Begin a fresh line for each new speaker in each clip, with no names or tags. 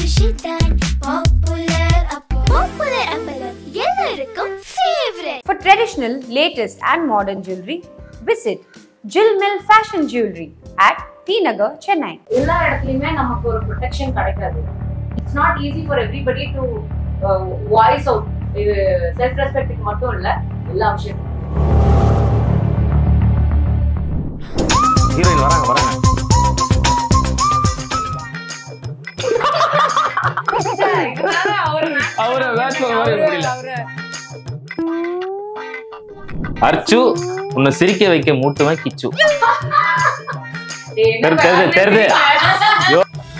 குஷிதான் popular அப்போ popular அப்பளம் எல்லாருக்கும் favourite
For traditional, latest, and modern jewelry, visit Jill Mill Fashion Jewelry at T Nagar, Chennai.
எல்லா இடத்துலயுமே நமக்கு ஒரு ப்ரொடெக்ஷன் கிடைக்காது it's not easy for everybody to voice out இது செல்ஃப் ரெஸ்பெக்ட்டுக்கு மட்டும் இல்ல எல்லா விஷயத்துக்கும்
ஹீரோயின் வராங்க வராங்க அவரை match பண்ண மாதிரி முடியல. அர்ச்சு உன்னை சிரிக்க வைக்க மூட்டுவன் கிச்சு தெரு- தெரு- தெருது. யோ.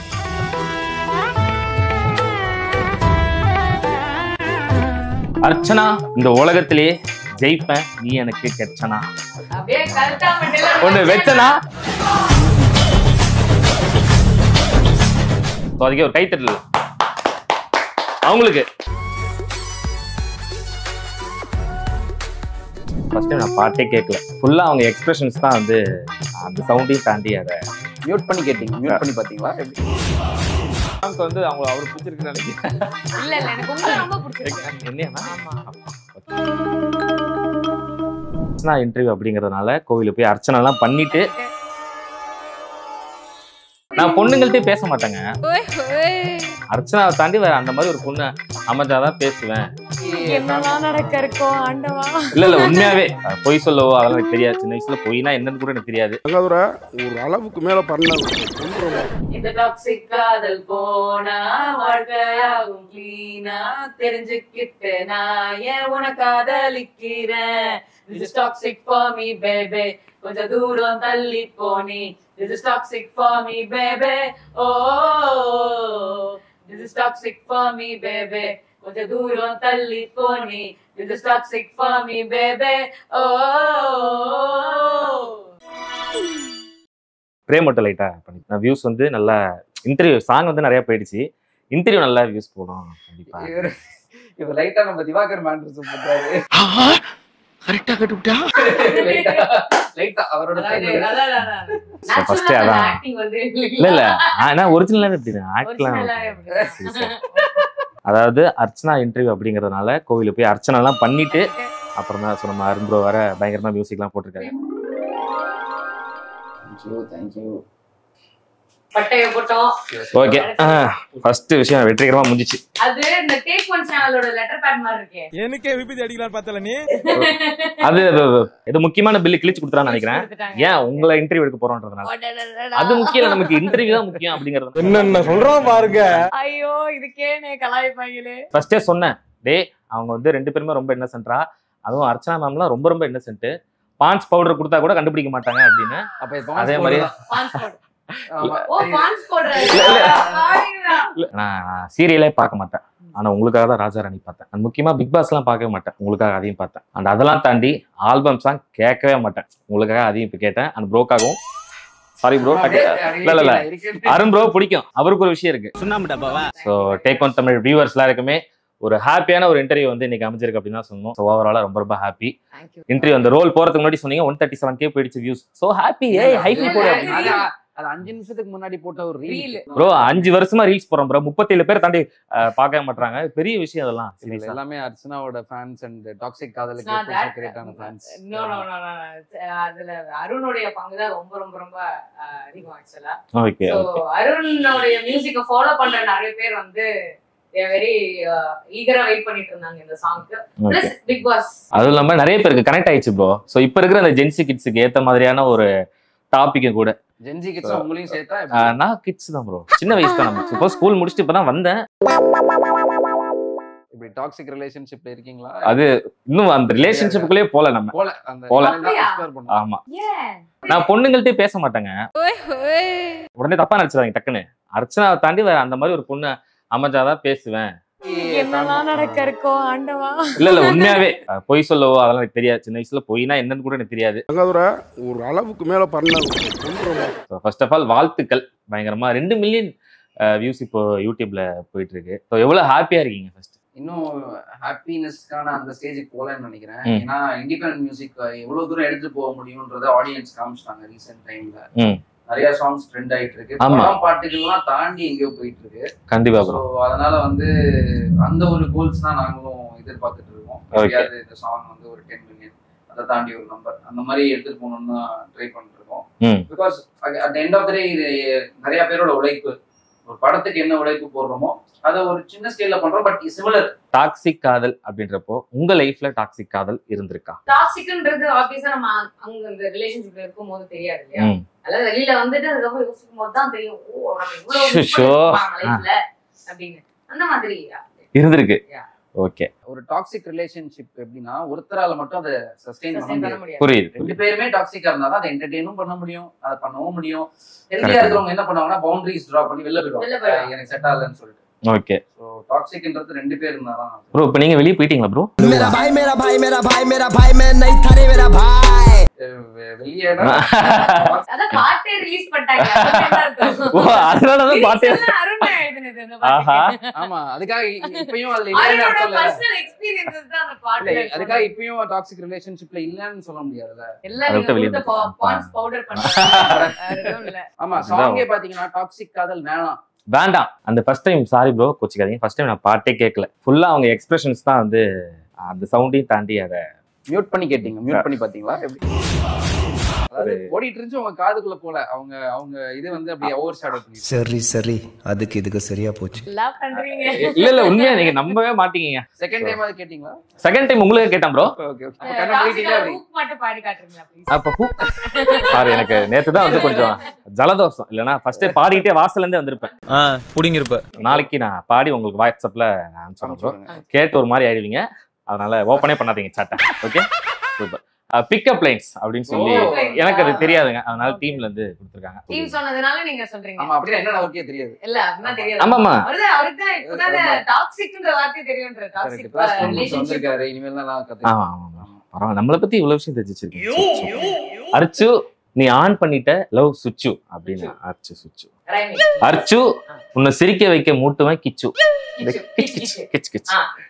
அர்ச்சனா இந்த உலகத்திலேயே ஜெயிப்பேன் நீ எனக்கு கெச்சனா
அப்படியே கரெக்டா
ஒண்ணு வெச்சனா So, அதுக்கே ஒரு கைத்தட்டல் அவங்களுக்கு ஃபர்ஸ்ட் டைம் நான் பாட்டே கேட்கல ஃபுல்லா அவங்க எக்ஸ்பிரஷன்ஸ் தான் வந்து அந்த சவுண்டையும் தாண்டி அதை
மியூட் பண்ணி கேட்டீங்க மியூட் பண்ணி பாத்தீங்களா எப்படி
சாங்க்கு வந்து அவங்க அவருக்கு பிடிச்சிருக்கு நினைக்கிறேன்
இல்ல இல்ல எனக்கு உங்களை ரொம்ப பிடிச்சிருக்கு
என்னன்னா அர்ச்சனா இன்டர்வியூ அப்படிங்கறதுனால கோவிலுக்கு போய் அர்ச்சனை எல்லாம் பண்ணிட்டு நான் பொண்ணுங்கள்ட்டே பேச மாட்டேங்க அர்ச்சனாவை தாண்டி வேற அந்த மாதிரி ஒரு பொண்ணு அமைஞ்சாதான் பேசுவேன்
என்னெல்லாம் நடக்க இருக்கோ ஆண்டவா
இல்ல இல்ல உண்மையாவே அஹ், பொய் சொல்லவோ அதெல்லாம் எனக்கு தெரியாது சின்ன வயசுல பொய்னா என்னன்னு கூட எனக்கு தெரியாது
தகவர ஒரு அளவுக்கு மேல பண்ண
இந்த டாக்ஸிக் காதல் போனா வாழ்க்கையாகும் கிளீனா தெரிஞ்சுக்கிட்டு நான் ஏன் உன காதலிக்கிறேன் This is toxic for me, baby. கொஞ்சம் தூரம் தள்ளி போனி This is toxic for me, baby. Oh, this is toxic for me, baby. கொஞ்சம் தூரம் தள்ளி போனி This is toxic for me, baby. Oh.
Frame மட்டும் லைட்டா பண்ணி நான் வியூஸ் வந்து நல்லா இன்டர்வியூ சாங் வந்து நிறைய போயிடுச்சு இன்டர்வியூ நல்லா வியூஸ் போடும் கண்டிப்பா
இவர் இவர் லைட்டா நம்ம திவாகர் மேண்டர்ஸ் பண்றாரு
கரெக்டா கட்டுவிட்டா
லைட்டா அவரோட
அதாவது,
style.
அதான், அதான், அதான்.
So, first
Natural ஆ
அதான்.
acting வந்து
இல்ல இல்ல ஆனா ஒரிஜினலாவே இப்படி ஆக்ட்லாம்
Original ஆவே அப்படிதான்.
சரி, சரி. அதாவது அர்ச்சனா இன்டர்வியூ அப்படிங்கறதுனால கோவிலுக்கு போய் அர்ச்சனை எல்லாம் பண்ணிட்டு அப்புறம் தான் so நம்ம அருண் ப்ரோ வர பயங்கரமா மியூசிக் எல்லாம் போட்டிருக்காரு
Thank you, thank you.
பட்டைய போட்டோம்
ஓகே ஃபர்ஸ்ட் விஷயம் வெற்றிகரமா முடிஞ்சிச்சு
அது இந்த டேக் ஒன் சேனலோட லெட்டர் பேட் மாதிரி இருக்கே
எனக்கே விபதி அடிக்கலாம் பார்த்தல நீ
அது இது முக்கியமான பில்லு கிழிச்சு கொடுத்துறான்னு நினைக்கிறேன்
கொடுத்துட்டாங்க.
ஏன் உங்களை இன்டர்வியூ எடுக்க போறோன்றதுனால அது முக்கியம் இல்ல, நமக்கு இன்டர்வியூ தான் முக்கியம் அப்படிங்கிறது
என்னென்ன சொல்றான் பாருங்க
ஐயோ இதுக்கே நே கலாய்ப்பாங்களே
ஃபர்ஸ்டே சொன்னேன் டேய் அவங்க வந்து ரெண்டு பேருமே ரொம்ப இன்னசென்ட்ரா அதுவும் அர்ச்சனா மேம்லாம் ரொம்ப ரொம்ப இன்னசென்ட் பான்ஸ் பவுடர் கொடுத்தா கூட கண்டுபிடிக்க மாட்டாங்க அப்படின்னு
அப்ப இது
அதே
Pons
மாதிரி
powder தான்.
பான்ஸ் போடு
ஆமா.
ஓ பான்ஸ் போடுறாரு
இல்ல, இல்ல.
பாருங்களா.
நான் சீரியலே பார்க்க மாட்டேன் ஆனா உங்களுக்காக தான் ராஜா ராணி பார்த்தேன் And முக்கியமா பிக் பாஸ் எல்லாம் பார்க்கவே மாட்டேன் உங்களுக்காக அதையும் பார்த்தேன் அண்ட் அதெல்லாம் தாண்டி ஆல்பம் சாங் கேட்கவே மாட்டேன் உங்களுக்காக அதையும் இப்போ கேட்டேன் அண்ட் ப்ரோக்காகவும் சாரி ப்ரோ
அப்படியே
இல்ல இல்ல இல்ல
இருக்கு.
அருண் ப்ரோ பிடிக்கும் அவருக்கு ஒரு விஷயம் இருக்கு so take one Tamil viewers எல்லாருக்குமே ஒரு ஹாப்பியான ஒரு இன்டர்வியூ வந்து இன்னைக்கு அமைஞ்சிருக்கு அப்படின்னு தான் சொன்னோம் ஸோ ஓவராலா ரொம்ப ரொம்ப ஹாப்பி
Thank you.
இன்டர்வியூ அந்த ரோல் போறதுக்கு முன்னாடி சொன்னீங்க ஒன் தேர்ட்டி செவன் கே போயிடுச்சு வியூஸ் ஸோ ஹாப்பி ஏய் ஹைஃபை போடு
அது- அது- அது அஞ்சு நிமிஷத்துக்கு முன்னாடி போட்ட ஒரு
Reel.
ரீல்
ப்ரோ அஞ்சு வருஷமா ரீல்ஸ் போறோம் ப்ரோ முப்பத்தேழு பேர் தாண்டி அஹ், பார்க்கவே மாட்டாங்க பெரிய விஷயம் அதெல்லாம்
இதுல
seriousா.
எல்லாமே அர்ச்சனாவோட ஃபேன்ஸ் அண்ட் டாக்ஸிக்
It's
காதலுக்கு
not that.
கிரியேட் ஆன fans
No, no, no, no, no. அதுல அருணுடைய பங்கு தான் ரொம்ப ரொம்ப ரொம்ப அஹ், அதிகம் ஆக்சுவலா
ஓகே
ஸோ அருணுடைய மியூசிக்கை ஃபாலோ பண்ற நிறைய பேர் வந்து வெரி ஈகரா வெயிட் பண்ணிட்டு இருந்தாங்க இந்த சாங்க்கு
ஓகே
பிளஸ் பிக் பாஸ்
அதுவும் இல்லாம நிறைய பேருக்கு கனெக்ட் ஆயிடுச்சு ப்ரோ ஸோ இப்போ இருக்கிற அந்த ஜென்சி கிட்ஸுக்கு ஏத்த மாதிரியான ஒரு டாபிக்கும் கூட
ஜென்ஜி கிட்ஸ் உங்களையும் சேர்த்தா
அஹ், நான் கிட்ஸ் தான் ப்ரோ சின்ன வயசு தான் நம்ம இப்போ ஸ்கூல் முடிச்சுட்டு இப்பதான் வந்தேன்
இப்படி டாக்ஸிக் ரிலேஷன்ஷிப்ல இருக்கீங்களா
அது இன்னும் அந்த ரிலேஷன்ஷிப்புக்குள்ளேயே போல நம்ம
போல அந்த
போல.
எக்ஸ்ப்ளோர் பண்ணுவோம்
ஆமா
ஏன்
நான் பொண்ணுங்கள்ட்டே பேச மாட்டேங்க உடனே தப்பா நினைச்சிடாங்க டக்குன்னு அர்ச்சனாவை தாண்டி வேற அந்த மாதிரி ஒரு பொண்ணு அமைஞ்சாதான் பேசுவேன்
என்னெல்லாம் நடக்க இருக்கோ ஆண்டவா
இல்ல இல்ல உண்மையாவே அஹ், பொய் சொல்லவோ அதெல்லாம் எனக்கு தெரியாது சின்ன வயசுல பொய்னா என்னன்னு கூட எனக்கு தெரியாது
தகவர ஒரு அளவுக்கு மேல பண்ண
ஃபர்ஸ்ட் ஆஃப் ஆல் வாழ்த்துக்கள் பயங்கரமா ரெண்டு மில்லியன் வியூஸ் இப்போ யூடியூப்ல போயிட்டு இருக்கு ஸோ எவ்வளவு ஹாப்பியா இருக்கீங்க ஃபர்ஸ்ட்
இன்னும் ஹாப்பினஸ்க்கான அந்த ஸ்டேஜுக்கு போகலன்னு நினைக்கிறேன்
ம்.
ஏன்னா இண்டிபெண்டன்ட் மியூசிக் எவ்வளவு தூரம் எடுத்து போக முடியும்ன்றத ஆடியன்ஸ் காமிச்சிட்டாங்க ரீசெண்ட் டைம்ல
ம்.
நிறைய சாங்ஸ் ட்ரெண்ட் ஆயிட்டு இருக்கு
ஆமா.
படம் பாட்டுகள்லாம் தாண்டி எங்கேயோ போயிட்டு இருக்கு
கண்டிப்பா
ஸோ
ப்ரோ
அதனால வந்து அந்த ஒரு கோல்ஸ் தான் நாங்களும் எதிர்பார்த்துட்டு இருக்கோம்
Okay.
எப்படியாவது இந்த சாங் வந்து ஒரு டென் மில்லியன் அதை தாண்டி ஒரு நம்பர் அந்த மாதிரி எடுத்துட்டு போகணும்னு தான் ட்ரை பண்ணிட்டு இருக்கோம்
ம்.
Because at end of the day இது நிறைய பேரோட உழைப்பு ஒரு படத்துக்கு என்ன உழைப்பு போடுறோமோ அதை ஒரு சின்ன ஸ்கேல்ல பண்றோம் பட் சிமிலர்
டாக்ஸிக் காதல் அப்படின்றப்போ உங்க லைஃப்ல டாக்ஸிக் காதல் இருந்திருக்கா
டாக்ஸிக்ன்றது ஆப்வியஸா நம்ம அங்க இந்த ரிலேஷன்ஷிப்ல இருக்கும் போது தெரியாது இல்லையா
ம்.
அதாவது வெளியில வந்துட்டு அதுக்கப்புறம் யோசிக்கும் போது தான் தெரியும் ஓ நம்ம இவ்வளவு miss
ஷோ.
பண்ணிருக்கோமா நம்ம லைஃப்ல அப்படின்னு அந்த மாதிரி
இருந்திருக்கு
Yeah.
ஓகே
ஒரு டாக்ஸிக் ரிலேஷன்ஷிப் எப்படின்னா ஒருத்தரால மட்டும் அதை சஸ்டெயின் பண்ண
sustain பண்ண
முடியாது
முடியாது
புரியுது
ரெண்டு
புரியுது
பேருமே டாக்ஸிக்கா இருந்தா தான் அதை என்டர்டெயினும் பண்ண முடியும் அதை பண்ணவும் முடியும் ஹெல்தியா
Correct.
இருக்கிறவங்க என்ன பண்ணுவாங்கன்னா பவுண்டரிஸ் டிரா பண்ணி வெளில
வெளில
போயிடுவாங்க
போயிடுவாங்க.
அஹ் எனக்கு செட் ஆகலன்னு சொல்லிட்டு
ஓகே
ஸோ டாக்ஸிக்ன்றது ரெண்டு பேர் இருந்தாதான்
ப்ரோ இப்போ நீங்க வெளியே போயிட்டீங்களா ப்ரோ
मेरा भाई मेरा भाई मेरा भाई मेरा भाई मैं नहीं था रे मेरा भाई
அஹ் வெ- வெளியே
அதான் பாட்டே ரிலீஸ் பண்ணிட்டாங்க அதுக்கு என்ன அர்த்தம்?
ஓ அதனாலதான் பாத்தேன்
Lyrics எல்லாம் அருண் எழுதுனது இந்த
ஆஹா
பாட்டுக்கு.
ஆமா அதுக்காக இ- இப்பயும் அதுல இல்லைன்னு
அருணோட
அர்த்தம் இல்ல
personal experiences தான் அந்த
இல்ல
பாட்டுல
அதுக்காக
இருக்கும்.
இப்பயும் டாக்ஸிக் ரிலேஷன்ஷிப்ல இல்லன்னு சொல்ல முடியாதுல்ல
எல்லாம்
அதை விட்டு
நீங்க
வெளிய
கொடுத்த
வந்துட்டேன்.
பா- Pond's powder பண்றாங்க. வேற எதுவும் இல்ல.
ஆமா
அதுதான்.
சாங்கே பாத்தீங்கன்னா டாக்ஸிக் காதல் வேணாம்
வேண்டாம் அந்த ஃபர்ஸ்ட் டைம் சாரி ப்ரோ கோச்சிக்காதீங்க ஃபர்ஸ்ட் டைம் நான் பாட்டே கேட்கல ஃபுல்லா அவங்க எக்ஸ்பிரஷன்ஸ் தான் வந்து அந்த சவுண்டையும் தாண்டி அதை
மியூட் பண்ணி கேட்டீங்க மியூட் பண்ணி பாத்தீங்களா எப்படி அதாவது ஓடிட்டு இருந்துச்சு உங்க காதுக்குள்ள போல அவங்க அவங்க இது வந்து அப்படியே ஓவர் ஷேடோ பண்ணி
சரி சரி அதுக்கு இதுக்கு சரியா போச்சு
love பண்றீங்க.
இல்ல இல்ல உண்மையா நீங்க நம்பவே மாட்டீங்க
செகண்ட் டைம் அது கேட்டீங்களா
செகண்ட் டைம் உங்களுக்கு கேட்டேன் ப்ரோ
ஓகே ஓகே
அஹ்
கண்ணு
toxic
மூடிட்டீங்களா
ஆ
அப்படி
hook மட்டும் பாடி காட்டுறீங்களா please?
அப்ப பூ சாரி எனக்கு நேத்து தான் வந்து கொஞ்சம் ஜலதோஷம் இல்லைன்னா ஃபர்ஸ்ட் பாடிட்டே வாசல்ல இருந்தே வந்திருப்பேன்
புடிங்கிருப்ப
நாளைக்கு நான் பாடி உங்களுக்கு வாட்ஸ்அப்ல அனுப்பிச்சுறேன் ப்ரோ கேட்டு ஒரு மாதிரி ஆயிடுவீங்க அதனால ஓப்பனே பண்ணாதீங்க சாட்டை ஓகே சூப்பர் பிக்கப் லைன்ஸ் அப்படின்னு சொல்லி
Oh.
எனக்கு அது தெரியாதுங்க அதனால டீம்ல இருந்து கொடுத்துருக்காங்க
Team சொன்னதுனால நீங்க சொல்றீங்க
ஆமா அப்படின்னா என்ன அவருக்கே தெரியாது
இல்ல அப்படின்னா தெரியாது
ஆமாமா
அவருதான் அவருக்குதான் இப்பதான் டாக்ஸிக்ன்ற வார்த்தை தெரியும்ன்ற டாக்ஸிக் ரிலேஷன்ஷிப்
வந்திருக்காரு இனிமேல் தான் கத்து
ஆமா ஆமா ஆமா. பரவாயில்ல நம்மளை பத்தி இவ்வளவு விஷயம் தெரிஞ்சு வச்சிருக்கீங்க அர்ச்சு நீ ஆன் பண்ணிட்ட லவ் சுச்சு அப்படின்னு அர்ச்சு சுச்சு
ரைமிங்
அர்ச்சு உன்னை சிரிக்க வைக்க மூட்டுவேன் கிச்சு இந்த கிச் கிச் கிச் கிச்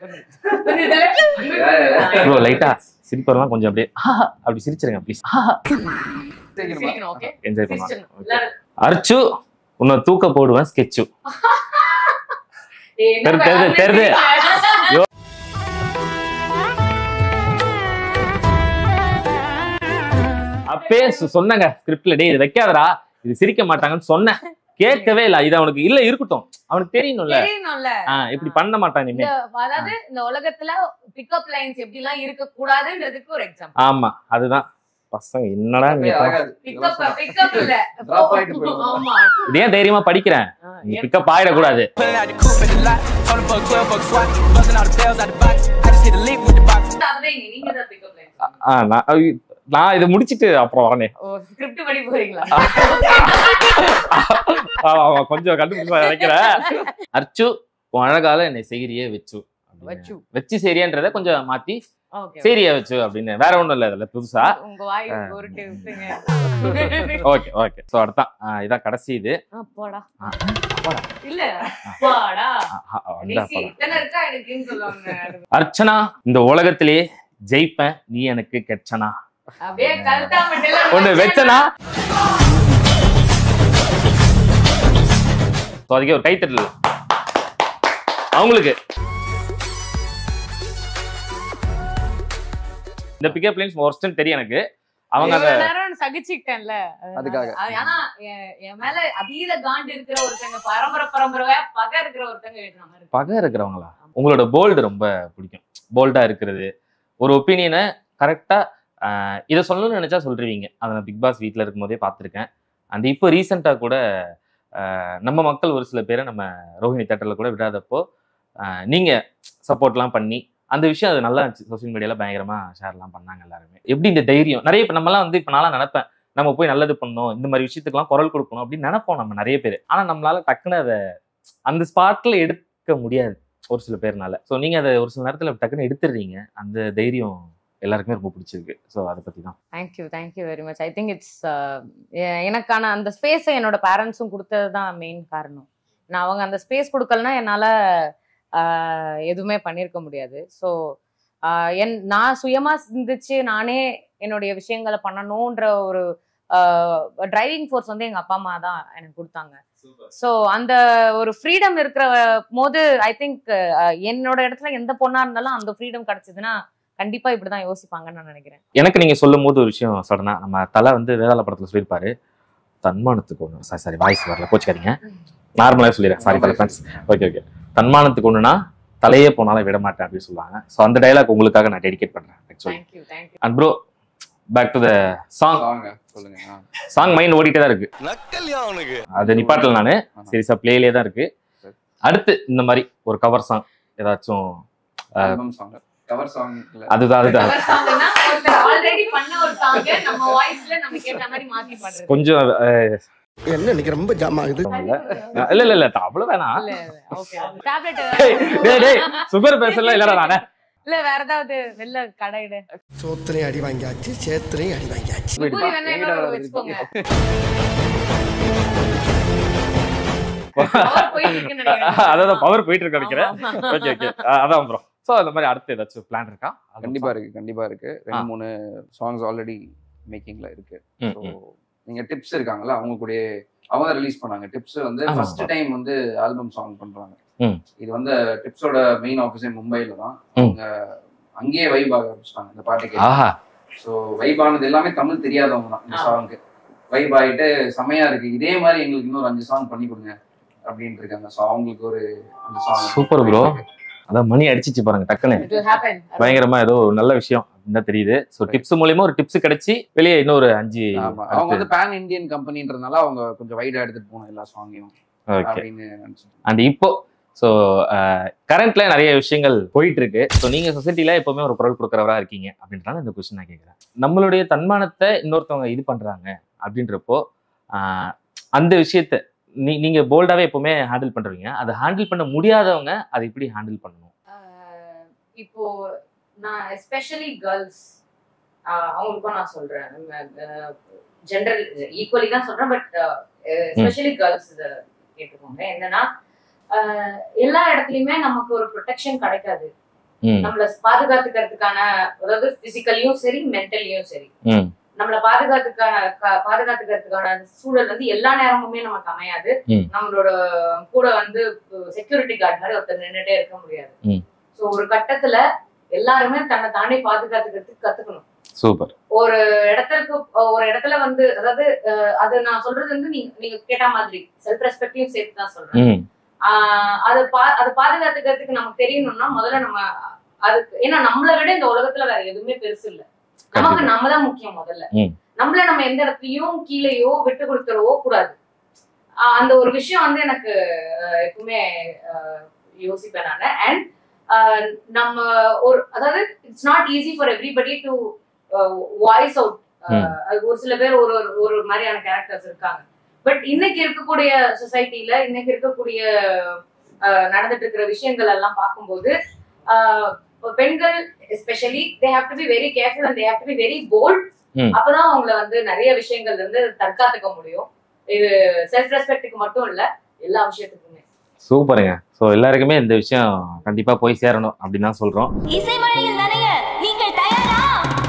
ப்ரோ லைட்டா சிரிப்பெல்லாம் கொஞ்சம் அப்படியே ஆஹா, அப்படி சிரிச்சிருங்க ப்ளீஸ்
ஓகே
என்ஜாய் பண்ணுவாங்க அர்ச்சு உன்னை தூக்க போடுவேன் ஸ்கெட்சு தெரு- தெரு- தெரு. அப்பே சொ- சொன்னங்க ஸ்கிரிப்ட்ல டேய் இது வைக்காதடா இது சிரிக்க மாட்டாங்கன்னு சொன்னேன் கேட்கவே இல்ல இது அவனுக்கு இல்ல இருக்கட்டும் அவனுக்கு தெரியணும்ல
தெரியணும்ல
ஆஹ் இப்படி பண்ண மாட்டான் இனிமே
இந்த அதாவது இந்த உலகத்துல பிக்கப் லைன்ஸ் எப்படி எல்லாம் இருக்க கூடாதுன்றதுக்கு ஒரு எக்ஸாம்பிள்
ஆமா அதுதான் பசங்க என்னடா நீ
ஆகாது
பிக்கப் பிக்கப் இல்ல
Drop ஆயிட்டு போயிடும்.
ஆமா
இதே தைரியமா படிக்கிறேன் நீ பிக்கப் ஆயிடக்கூடாது
அதுவே இங்க நீங்க தான் பிக்கப் லைன்ஸ்
ஆ, நான் ஐ- நான் இதை முடிச்சிட்டு அப்புறம் வரனே
ஓ ஸ்கிரிப்ட் படி போறீங்களா
ஆமா, ஆமா, கொஞ்சம் கண்டுபிடிச்சு நினைக்கிறேன் அர்ச்சு உன் அழகால என்னை செய்கிறியே வச்சு அப்படின்னு.
வச்சு.
வச்சு சரியான்றத கொஞ்சம் மாத்தி
ஓகே
சரியா வச்சு அப்படின்னு வேற ஒண்ணும் இல்ல இதுல புதுசா
உங்க வாய் உருட்டு விட்டுங்க
ஓகே ஓகே சோ அடுத்தான் ஆ, இதான் கடைசி இது
அப்பாடா
ஆ, அப்பாடா.
இல்ல அப்பாடா
ஆ, ஆ, வந்தா
கடைசி
படம்.
இத்தனை இருக்கா எனக்குன்னு சொல்லுவாங்க
அர்ச்சனா இந்த உலகத்திலே ஜெயிப்பேன் நீ எனக்கு கெச்சனா
அப்படியே கழுத்தா மட்டும்
ஒண்ணு வச்சனா So, அதுக்கே ஒரு கைத்தட்டல் அவங்களுக்கு இந்த பிக்கப் லைன்ஸ் ஒர்ஸ்ட்னு தெரியும் எனக்கு அவங்க அந்த
இவ்வளவு நேரம் சகிச்சுக்கிட்டேன்ல அதனால.
அதுக்காக.
அது ஆனா என் என் மேல அதீத காண்டு இருக்கிற ஒருத்தங்க பரம்பரை பரம்பரையா பகை இருக்கிற ஒருத்தங்க எழுதுன மாதிரி இருக்கு.
பகை இருக்கிறவங்களா உங்களோட போல்டு ரொம்ப பிடிக்கும் போல்டா இருக்கிறது ஒரு ஒப்பீனியனை கரெக்டா இதை சொல்லணும்னு நினைச்சா சொல்றீங்க அதை நான் பிக் பாஸ் வீட்டில் இருக்கும்போதே பார்த்துருக்கேன் அண்ட் இப்போ ரீசெண்டாக கூட ஆஹ் நம்ம மக்கள் ஒரு சில பேரை நம்ம ரோஹிணி தேட்டரில் கூட விடாதப்போ ஆஹ் நீங்க சப்போர்ட்லாம் பண்ணி அந்த விஷயம் அது நல்லா இருந்துச்சு சோஷியல் மீடியாவில் பயங்கரமாக ஷேர்லாம் பண்ணாங்க எல்லாருமே எப்படி இந்த தைரியம் நிறைய இப்போ நம்மலாம் வந்து இப்போ நான்லாம் நினைப்பேன் நம்ம போய் நல்லது பண்ணணும் இந்த மாதிரி விஷயத்துக்குலாம் குரல் கொடுக்கணும் அப்படின்னு நினைப்போம் நம்ம நிறைய பேர் ஆனால் நம்மளால டக்குன்னு அதை அந்த ஸ்பாட்ல எடுக்க முடியாது ஒரு சில பேர்னால ஸோ நீங்கள் அதை ஒரு சில நேரத்தில் டக்குன்னு எடுத்துடுறீங்க அந்த தைரியம் எல்லாருக்குமே ரொம்ப பிடிச்சிருக்கு ஸோ அதை பற்றி தான்
thank you thank you very much I think it's எனக்கான அந்த ஸ்பேஸை என்னோட பேரண்ட்ஸும் கொடுத்தது தான் மெயின் காரணம் நான் அவங்க அந்த ஸ்பேஸ் கொடுக்கலனா என்னால் எதுவுமே பண்ணியிருக்க முடியாது ஸோ என் நான் சுயமாக சிந்திச்சு நானே என்னுடைய விஷயங்களை பண்ணணுன்ற ஒரு
டிரைவிங் ஃபோர்ஸ் வந்து எங்க அப்பா அம்மா தான் எனக்கு கொடுத்தாங்க ஸோ அந்த ஒரு ஃப்ரீடம் இருக்கிற போது ஐ திங்க் என்னோட இடத்துல எந்த பொண்ணா இருந்தாலும் அந்த ஃப்ரீடம் கிடைச்சதுன்னா கண்டிப்பா இப்படிதான் யோசிப்பாங்கன்னு நான் நினைக்கிறேன்
எனக்கு நீங்க சொல்லும் போது ஒரு விஷயம் சடனா நம்ம தலை வந்து வேதாள படத்துல சொல்லியிருப்பாரு தன்மானத்துக்கு ஒண்ணு சாரி சாரி வாய்ஸ் வரல கோச்சிக்காதீங்க நார்மலாக சொல்லிடுறேன் சாரி தலை ஃப்ரெண்ட்ஸ் ஓகே ஓகே தன்மானத்துக்கு ஒண்ணுனா தலையே போனாலும் விட மாட்டேன் அப்படின்னு சொல்லுவாங்க ஸோ அந்த டைலாக் உங்களுக்காக நான் டெடிகேட் பண்றேன் actually
thank you thank you
and bro back to the song
வாங்க சொல்லுங்க ஆ.
சாங் மைண்ட் ஓடிட்டே தான் இருக்கு
நக்கல்யா அவனுக்கு
அது நிப்பாட்டல நானு
ஆஹா.
சீரியஸா பிளேலே தான் இருக்கு
சரி.
அடுத்து இந்த மாதிரி ஒரு கவர் சாங் ஏதாச்சும்
ஆல்பம் சாங் கவர் சாங் இல்ல
அதுதான் அதுதான்
கவர் சாங்னா ஒருத்தர் ஆல்ரெடி பண்ண ஒரு சாங் நம்ம வாய்ஸ்ல நமக்கு ஏத்த மாதிரி மாத்தி பாடுறது
கொஞ்சம் அஹ்,
என்ன இன்னைக்கு ரொம்ப ஜாம் ஆகுது
இல்ல இல்ல இல்ல அவ்வளவு வேணாம்
இல்ல ஓகே டேப்லெட்
டேய், டேய், டேய், சுகர் பேசல இல்லடா நானே
இல்ல வேற ஏதாவது வெளில கடையிடு
சோத்திரையும் அடி வாங்கியாச்சு சேத்திரையும் அடி வாங்கியாச்சு
பூரி வேணா இன்னொரு வச்சுக்கோங்க Power போயிட்டு இருக்குன்னு நினைக்கிறேன்.
அதான் பவர் போயிட்டு இருக்கு நினைக்கிறேன்
ஆமா.
ஓகே ஓகே அதான் ப்ரோ ஸோ அந்த மாதிரி அடுத்து ஏதாச்சும் பிளான் இருக்கா
கண்டிப்பா இருக்கு கண்டிப்பா இருக்கு ரெண்டு
ஆ.
மூணு சாங்ஸ் ஆல்ரெடி மேக்கிங்ல இருக்கு
ம்,
ஸோ
ம்.
நீங்க டிப்ஸ் இருக்காங்கல்ல அவங்க கூட அவங்க ரிலீஸ் பண்ணாங்க டிப்ஸ் வந்து
ஆமா.
ஃபர்ஸ்ட் டைம் வந்து ஆல்பம் சாங் பண்றாங்க
ம்.
இது வந்து டிப்ஸோட மெயின் ஆஃபீஸே மும்பைல தான்
ம்.
அவங்க அங்கேயே வைப் ஆக ஆரம்பிச்சிட்டாங்க இந்த பாட்டு கேட்டு
ஆஹா
ஸோ வைப் ஆனது எல்லாமே தமிழ் தெரியாதவங்க தான் இந்த
ஆ.
சாங்க்கு வைப் ஆயிட்டு செமையா இருக்கு இதே மாதிரி எங்களுக்கு இன்னொரு அஞ்சு சாங் பண்ணி கொடுங்க அப்படின்ட்டு இருக்காங்க ஸோ அவங்களுக்கு ஒரு அந்த சாங்
Super bro. அதான் மணி அடிச்சிச்சு பாருங்க டக்குன்னு
It will happen.
பயங்கரமா ஏதோ ஒரு நல்ல விஷயம் அப்படின்னு தான் தெரியுது ஸோ டிப்ஸ் மூலியமா ஒரு டிப்ஸ் கிடைச்சி வெளியே இன்னொரு அஞ்சு
ஆமா அவங்க வந்து பேன் இந்தியன் கம்பெனின்றதுனால அவங்க கொஞ்சம் வைடா எடுத்துட்டு போகணும் எல்லா சாங்கையும்
ஓகே
அப்படின்னு நினைச்சிட்டு
அண்ட் இப்போ ஸோ கரண்ட்ல நிறைய விஷயங்கள் போயிட்டு இருக்கு ஸோ நீங்க சொசைட்டில எப்பவுமே ஒரு குரல் கொடுக்குறவரா இருக்கீங்க அப்படின்றதால இந்த கொஸ்டின் நான் கேட்குறேன் நம்மளுடைய தன்மானத்தை இன்னொருத்தவங்க இது பண்றாங்க அப்படின்றப்போ ஆஹ், அந்த விஷயத்த நீ நீங்க போல்டாவே எப்பவுமே ஹேண்டில் பண்றீங்க அதை ஹேண்டில் பண்ண முடியாதவங்க அதை எப்படி ஹேண்டில் பண்ணணும்
ஆஹ் இப்போ நான் எஸ்பெஷலி கேர்ள்ஸ் அவங்களுக்கும் நான் சொல்றேன் ஜென்ரல் ஈக்குவலி தான் சொல்றேன் பட் எஸ்பெஷலி கேர்ள்ஸ் இதை கேட்டுக்கோங்க என்னன்னா ஆஹ் எல்லா இடத்துலயுமே நமக்கு ஒரு ப்ரொடெக்ஷன் கிடைக்காது
ம்
நம்மள பாதுகாத்துக்கிறதுக்கான அதாவது பிசிக்கலியும் சரி மென்டலியும் சரி
ம்
நம்மள பாதுகாத்துக்கான க- பாதுகாத்துக்கிறதுக்கான சூழல் வந்து எல்லா நேரமுமே நமக்கு அமையாது
ம்.
நம்மளோட கூட வந்து செக்யூரிட்டி கார்டு மாதிரி ஒருத்தர் நின்னுட்டே இருக்க முடியாது
ம்.
சோ ஒரு கட்டத்துல எல்லாருமே தன்னை தானே பாதுகாத்துக்கிறதுக்கு கத்துக்கணும்
சூப்பர்
ஒரு இடத்துக்கு ஒரு இடத்துல வந்து அதாவது அஹ், அது நான் சொல்றது வந்து நீங்க நீங்க கேட்ட மாதிரி செல்ஃப் ரெஸ்பெக்டையும் சேர்த்து தான் சொல்றேன்
ம்
ஆஹ் அது பா அது பாதுகாத்துக்கிறதுக்கு நமக்கு தெரியணும்னா முதல்ல நம்ம அதுக்கு ஏன்னா நம்மளை விட இந்த உலகத்துல வேற எதுவுமே பெருசு இல்ல நமக்கு
கண்டிப்பா.
நம்ம தான் முக்கியம் முதல்ல
ம்.
நம்மள நம்ம எந்த இடத்துலயும் கீழேயோ விட்டு கொடுத்துடவோ கூடாது ஆஹ் அந்த ஒரு விஷயம் வந்து எனக்கு ஆஹ் எப்பவுமே ஆஹ் யோசிப்பேன் நான் அண்ட் நம்ம ஒரு அதாவது it's not easy for everybody to voice out
ம்.
ஒரு சில பேர் ஒரு ஒரு- ஒரு மாதிரியான கேரக்டர்ஸ் இருக்காங்க பட் இன்னைக்கு இருக்கக்கூடிய சொசைட்டில இன்னைக்கு இருக்கக்கூடிய ஆஹ் நடந்துட்டு இருக்கிற விஷயங்கள் எல்லாம் பார்க்கும்போது ஆஹ் இப்ப பெண்கள் especially they have to be very careful and they have to be very bold
ம்.
அப்பதான் அவங்கள வந்து நிறைய விஷயங்கள்ல இருந்து தற்காத்துக்க முடியும் இது செல்ஃப் ரெஸ்பெக்ட்டுக்கு மட்டும் இல்ல எல்லா விஷயத்துக்குமே
சூப்பருங்க ஸோ எல்லாருக்குமே இந்த விஷயம் கண்டிப்பா போய் சேரணும் அப்படின்னு தான் சொல்றோம்
இசைமழையில் நனைய நீங்கள் தயாரா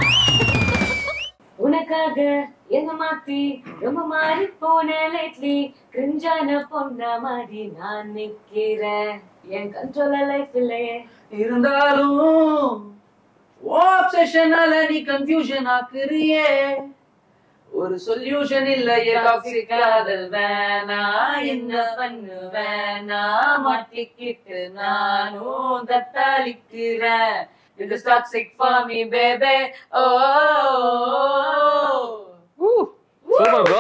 உனக்காக என்ன மாத்தி ரொம்ப மாறி போன லேட்லி கிரிஞ்சான பொண்ண மாதிரி நான் நிக்கிறேன் என் கண்ட்ரோல லைஃப் இல்லையே
இருந்தாலும் ஓ அப்சஷனால நீ கன்ஃபியூஷன் ஆக்குறியே ஒரு சொல்யூஷன் இல்லையே டாக்ஸிக் காதல் வேணா என்ன பண்ணுவேன் நான் மாட்டிக்கிட்டு நானும் தத்தாளிக்கிறேன் இது toxic for me baby oh
super bro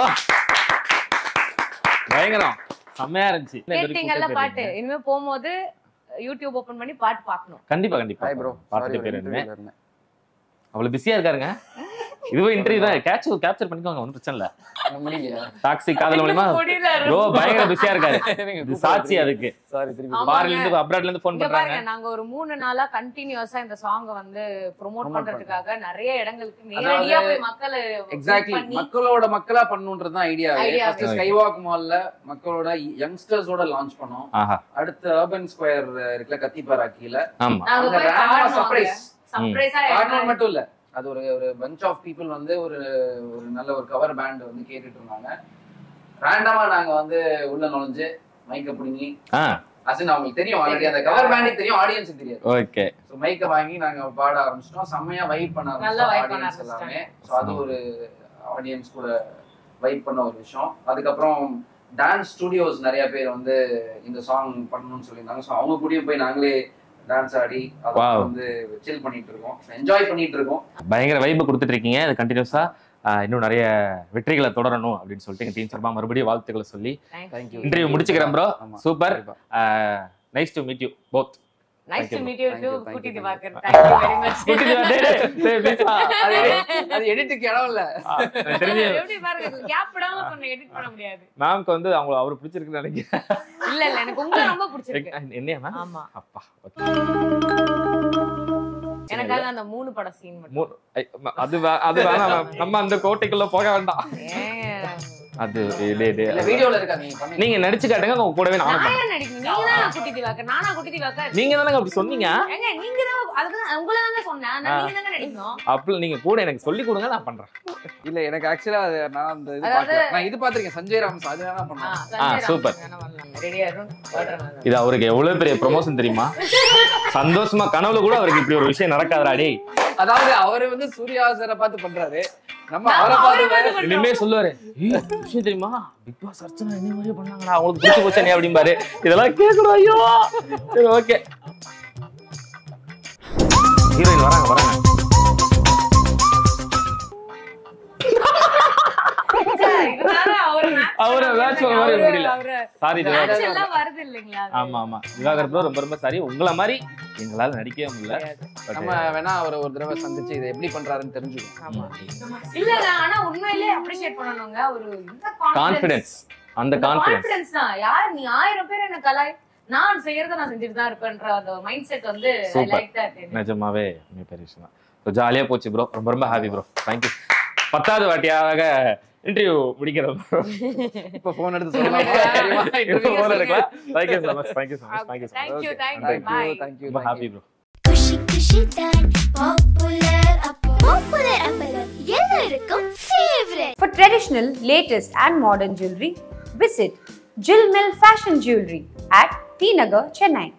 பயங்கரம் செம்மையா இருந்துச்சு
கேட்டீங்கல்ல பாட்டு இனிமே போகும்போது யூடியூப் ஓபன் பண்ணி பாட்டு பார்க்கணும்
கண்டிப்பா கண்டிப்பா
ஹாய் ப்ரோ
பார்த்துட்டு போயிருந்தேன் அவ்வளவு பிஸியா இருக்காருங்க இதுவும் இன்டர்வியூ தான் கேட்ச் கேப்சர் பண்ணிக்கோங்க ஒன்றும் பிரச்சனை இல்ல
முடியலையா
டாக்ஸி காதல் மூலியமா
முடியல
ப்ரோ பயங்கர பிஸியா இருக்காரு இது சாட்சி அதுக்கு
சாரி திருப்பி
ஆமாங்க.
ஃபாரின்ல இருந்து அப்ராட்ல இருந்து ஃபோன்
இங்க
பண்றாங்க
பாருங்க நாங்க ஒரு மூணு நாளா கண்டினியூஸா இந்த சாங்க வந்து ப்ரோமோட்
Promote
பண்றதுக்காக நிறைய இடங்களுக்கு நேரடியா போய் மக்களை
எக்ஸாக்ட்லி
பண்ணி
மக்களோட மக்களா பண்ணுன்றது தான் idea
Idea.
First sky walk மால்ல மக்களோட யங்ஸ்டர்ஸோட லான்ச் பண்ணோம்
ஆஹா
அடுத்து அர்பன் ஸ்கொயர் இருக்குல்ல கத்திப்பாரா கீழ
ஆமா
நாங்க
அங்க
போய்
random
பாடணும்
surprise.
சர்ப்ரைஸா
பாடணும் மட்டும் இல்ல அது ஒரு ஒரு பஞ்ச் ஆஃப் பீப்புள் வந்து ஒரு ஒரு நல்ல ஒரு கவர் பேண்ட் வந்து கேட்டுட்டு இருந்தாங்க ரேண்டமா நாங்க வந்து உள்ள நுழைஞ்சு மைக்க பிடுங்கி
ஆ
அசின் அவங்களுக்கு தெரியும் ஆல்ரெடி அந்த கவர் பேண்டுக்கு தெரியும் ஆடியன்ஸுக்கு தெரியாது
ஓகே
ஸோ மைக்கை வாங்கி நாங்க பாட ஆரம்பிச்சிட்டோம் செம்மையா வைப் பண்ண
நல்லா
ஆரம்பிச்சோம்
vibe பண்ண
ஆடியன்ஸ் எல்லாமே
ஆரம்பிச்சிட்டாங்க.
ஸோ அது ஒரு ஆடியன்ஸ் கூட வைப் பண்ண ஒரு விஷயம் அதுக்கப்புறம் டான்ஸ் ஸ்டுடியோஸ் நிறைய பேர் வந்து இந்த சாங் பண்ணணும்னு சொல்லியிருந்தாங்க ஸோ அவங்க கூடயும் போய் நாங்களே டான்ஸ் ஆடி அதை
Wow.
வந்து சில் பண்ணிட்டு இருக்கோம் என்ஜாய் பண்ணிட்டு இருக்கோம்
பயங்கர வைப்பு கொடுத்துட்டு இருக்கீங்க இது கண்டினியூஸா இன்னும் நிறைய வெற்றிகளை தொடரணும் அப்படின்னு சொல்லிட்டு எங்க டீம் சார்பா மறுபடியும் வாழ்த்துக்களை சொல்லி
தேங்க்யூ
Interview முடிச்சுக்கிறேன் bro.
ஆமா.
Super.
கண்டிப்பா.
Nice to meet you both
nice to
you.
Meet you
Thank
to
you, thank
குட்டி
you,
Diwakar
thank
thank you very much
அது அது எடிட்டுக்கு இடம் இல்ல
தெரிஞ்சு
எப்படி பாருங்க கேப் விடாம சொன்ன எடிட் பண்ண முடியாது
மேம்க்கு வந்து அவங்க அவரு பிடிச்சிருக்குன்னு நினைக்கிறேன்
இல்ல இல்ல எனக்கு உங்களை ரொம்ப பிடிச்சிருக்கு
என்னையா மேம்
ஆமா
அப்பா
எனக்காக அந்த மூணு படம் சீன் மட்டும்
மூ- ஐ, ம- அது வே- அது வேணாம் ma'am. நம்ம அந்த கோட்டைக்குள்ள போக வேண்டாம்
ஏங்க,
அது டேய், டேய், டேய்.
இல்ல வீடியோல இருக்கா நீங்க பண்ணி
நீங்க நடிச்சு காட்டுங்க உங்க கூடவே நானும்
நான்
பண்றேன்.
யார் நடிக்கணும் நீங்க தான் குட்டி திவாகர் நானா குட்டி திவாகர்
நீங்க தானங்க அப்படி சொன்னீங்க
ஏங்க நீங்க தான் அதுக்கு தான் உங்களை தாங்க சொன்னேன் நான் நீங்க தாங்க நடிக்கணும்
அப்படி நீங்க கூட எனக்கு சொல்லி கொடுங்க நான் பண்றேன்
இல்ல எனக்கு ஆக்சுவலா அது நான் அந்த இது
அதாவது-
பார்க்கல நான் இது பாத்திருக்கேன் சஞ்சய் ராம்ஸ் அது வேணா
ஆ,
பண்ணலாம்
சஞ்சய்
super.
ராமன் வேணா வரலாம். ரெடியா இருக்கும் வரேன்
இது அவருக்கு எவ்வளவு பெரிய ப்ரொமோஷன் தெரியுமா சந்தோஷமா கனவுல கூட அவருக்கு இப்படி ஒரு விஷயம் நடக்காதடா டேய்
அதாவது அவரு வந்து சூர்யா சாரை பார்த்து பண்றாரு நம்ம
நாம
அவரை
அவரை
பார்த்து
பார்த்து பண்றோம்.
இனிமே சொல்லுவாரு "ஏய், விஷயம் தெரியுமா பிக் பாஸ் அர்ச்சனா என்ன மாதிரியே பண்ணாங்களா அவங்களுக்கு பிடிச்சி போச்சனே அப்படிம்பாரு இதெல்லாம் கேட்கணும் ஐயோ சரி ஓகே ஹீரோயின் வராங்க வராங்க
இருந்தாலும் அவரு match
அவரை
பண்ண
match பண்ண
முடியல.
மாதிரி
அவரு-
முடியல.
அவரு
சாரி
match எல்லாம் வருது இல்லைங்களா அது?
ஆமா ஆமா திவாகர் ப்ரோ ரொம்ப ரொம்ப சாரி உங்களை மாதிரி எங்களால நடிக்கவே முடியல But,
நம்ம வேணா அவரை ஒரு தடவை சந்திச்சு இதை எப்படி பண்றாருன்னு தெரிஞ்சுக்கணும்
ஆமா. இல்லங்க ஆனா உண்மையிலே அப்ரிஷியேட் பண்ணணுங்க ஒரு இந்த
கான்ஃபிடன்ஸ் அந்த கான்ஃபிடன்ஸ்
கான்ஃபிடன்ஸ் தான் யார் நீ ஆயிரம் பேர் என்ன கலாய் நான் செய்யறத நான் செஞ்சுட்டு தான் இருப்பேன்ற அந்த மைண்ட் செட் வந்து ஐ
Super.
லைக் தட்
நிஜமாவே மிகப்பெரிய விஷயம் தான் ஸோ ஜாலியாக போச்சு ப்ரோ ரொம்ப ரொம்ப ஹாப்பி ப்ரோ தேங்க்யூ பத்தாவது வாட்டியாக இன்டர்வியூ முடிக்கிறோம் bro.
இப்ப போன் எடுத்து
சொல்லுங்க.
சொல்லலாம்
இப்போ போல இருக்கலாம் thank you so much thank you so much thank you so
Thank you,
much
thank you, bye.
Thank you
ரொம்ப ஹாப்பி ப்ரோ
குஷி குஷி தான் பாப்புலர் அப்போ பாப்புலர் அப்பளம் எல்லாருக்கும் favourite
For traditional, latest, and modern jewelry, visit Jill Mill Fashion Jewelry at T Nagar, Chennai.